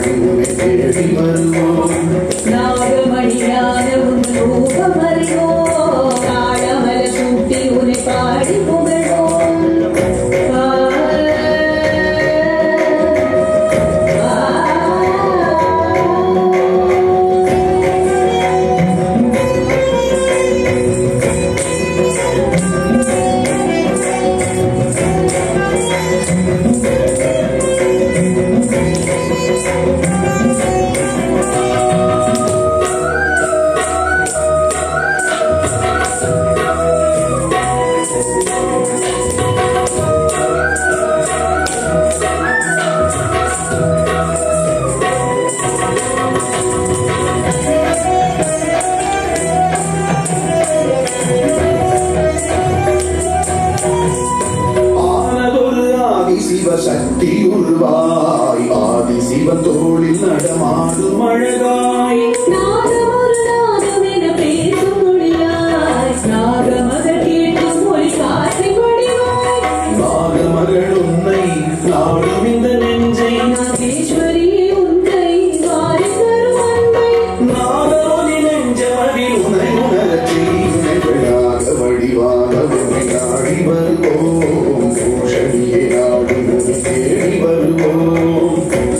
நாடு உன்னை தேடி வருவோம் நாகமணியான உன் ரூபமறியோ காலமல சூட்டி உன்னை பாடி புகழோம் ஆ, ஆனதொரு ஆதி சிவ சக்தி உருவாய் ஆதி சிவன் தோளில் நடமாடும் அழகாய் நாகமொரு நாகமென பேசும் மொழியாய் நாகமகள் கேட்கும் மொழி காற்றை வடிவாய் நாகமகள் உன்னை நாடும் இந்த நெஞ்சை நாகேஸ்வரி உன்னை வாரி தரும் அன்பை நாகரோதி நெஞ்சமதில் உன்னை உணரச் செய்யுமைகளாக வடிவாக உன்னை நாடி வருவோம் பூஷணியை நாடும் உன்னை தேடி வருவோம்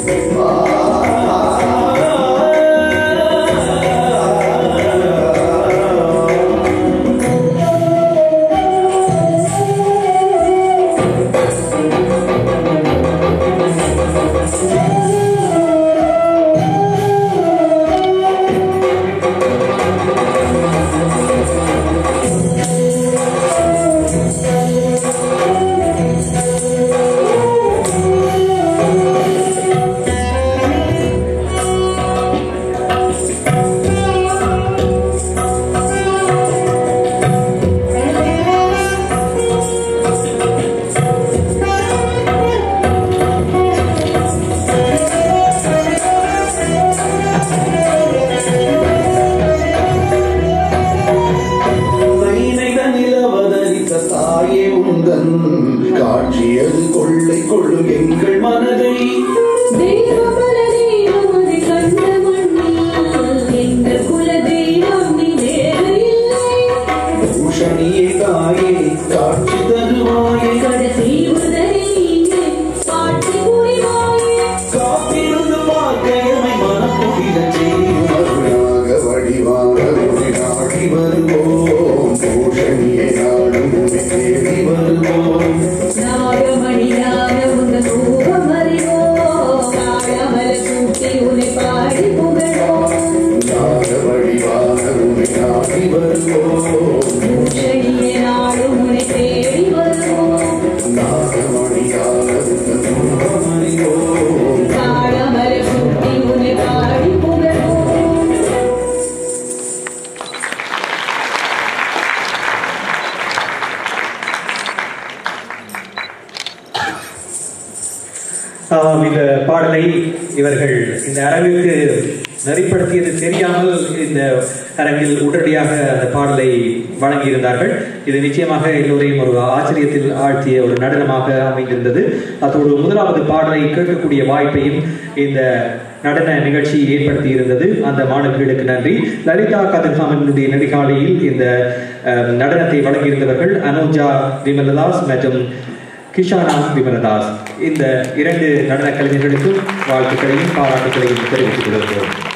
நைநைத நிலவதரித்த தாயே உந்தன் காட்சியது கொள்ளை கொள்ளும் எங்கள் மனதை தெய்வபல தெய்வம் அதை கண்ட மண்ணில் எங்கள் குல தெய்வம் நீ வேறு இல்லை பூஷணியே தாயே காட்சி தருவாயே கடைசி முதலில் நீ பாட்டி புரிவாயே காத்திருந்து பார்க்கையமை மனப்புகிட செய்யும் அருளாக வடிவாக உன்னை நாடி வருவோம் பூஷணியை நாடும் உன்னை தேடி வருவோம் நாகமணியான உந்த ரூபம் அறிவோ காலமல சூட்டி உன்னை பாடி புகழோம் நாக வடிவாக உன்னை நாடி வருவோம் பூஷணிய நாடும் உன்னை தேடி வருவோம் நாகமணியாக உங்கள் ரூபம் அறிவோம் காலமல சூட்டி உன்னை பாடி புகழோம் ஆம், இந்த பாடலை இவர்கள் இந்த அரங்கிற்கு நெறிப்படுத்தியது தெரியாமல் இந்த அரங்கில் உடனடியாக அந்த பாடலை வழங்கியிருந்தார்கள் இது நிச்சயமாக எல்லோரையும் ஒரு ஆச்சரியத்தில் ஆழ்த்திய ஒரு நடனமாக அமைந்திருந்தது அதோடு முதலாவது பாடலை கேட்கக்கூடிய வாய்ப்பையும் இந்த நடன நிகழ்ச்சி ஏற்படுத்தி இருந்தது அந்த மாணவர்களுக்கு நன்றி லலிதா கதிர்காமனுடைய நெடுகாலையில் இந்த அஹ், நடனத்தை வழங்கியிருந்தவர்கள் அனுஜா விமலதாஸ் மற்றும் கிஷானா விமலதாஸ் இந்த இரண்டு நடன கலைஞர்களுக்கும் வாழ்த்துக்களையும் பாராட்டுகளையும் தெரிவித்துக் கொள்கிறோம்